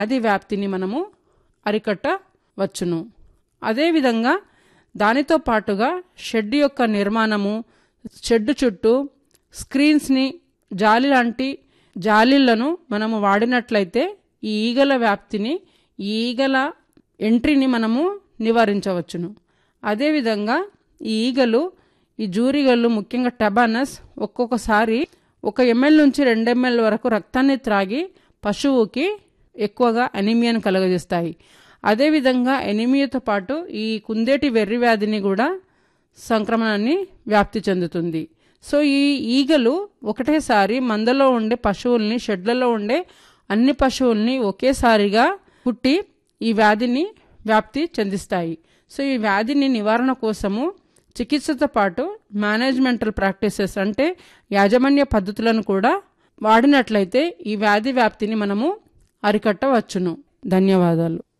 వ్యాధి వ్యాప్తిని మనము అరికట్టవచ్చును అదేవిధంగా దానితో పాటుగా షెడ్ యొక్క నిర్మాణము షెడ్ చుట్టూ స్క్రీన్స్ని జాలి లాంటి జాలీలను మనము వాడినట్లయితే ఈ ఈగల వ్యాప్తిని ఈ ఈగల ఎంట్రీని మనము నివారించవచ్చును అదేవిధంగా ఈ ఈగలు ఈ జూరిగలు ముఖ్యంగా టెబానస్ ఒక్కొక్కసారి ఒక ఎంఎల్ నుంచి రెండు ఎంఎల్ వరకు రక్తాన్ని త్రాగి పశువుకి ఎక్కువగా ఎనీమియాను కలుగజేస్తాయి అదేవిధంగా ఎనీమియాతో పాటు ఈ కుందేటి వెర్రి వ్యాధిని కూడా సంక్రమణాన్ని వ్యాప్తి చెందుతుంది సో ఈ ఈగలు ఒకటేసారి మందలో ఉండే పశువుల్ని షెడ్లలో ఉండే అన్ని పశువుల్ని ఒకేసారిగా పుట్టి ఈ వ్యాధిని వ్యాప్తి చెందిస్తాయి సో ఈ వ్యాధిని నివారణ కోసము చికిత్సతో పాటు మేనేజ్మెంటల్ ప్రాక్టీసెస్ అంటే యాజమాన్య పద్ధతులను కూడా వాడినట్లయితే ఈ వ్యాధి వ్యాప్తిని మనము అరికట్టవచ్చును ధన్యవాదాలు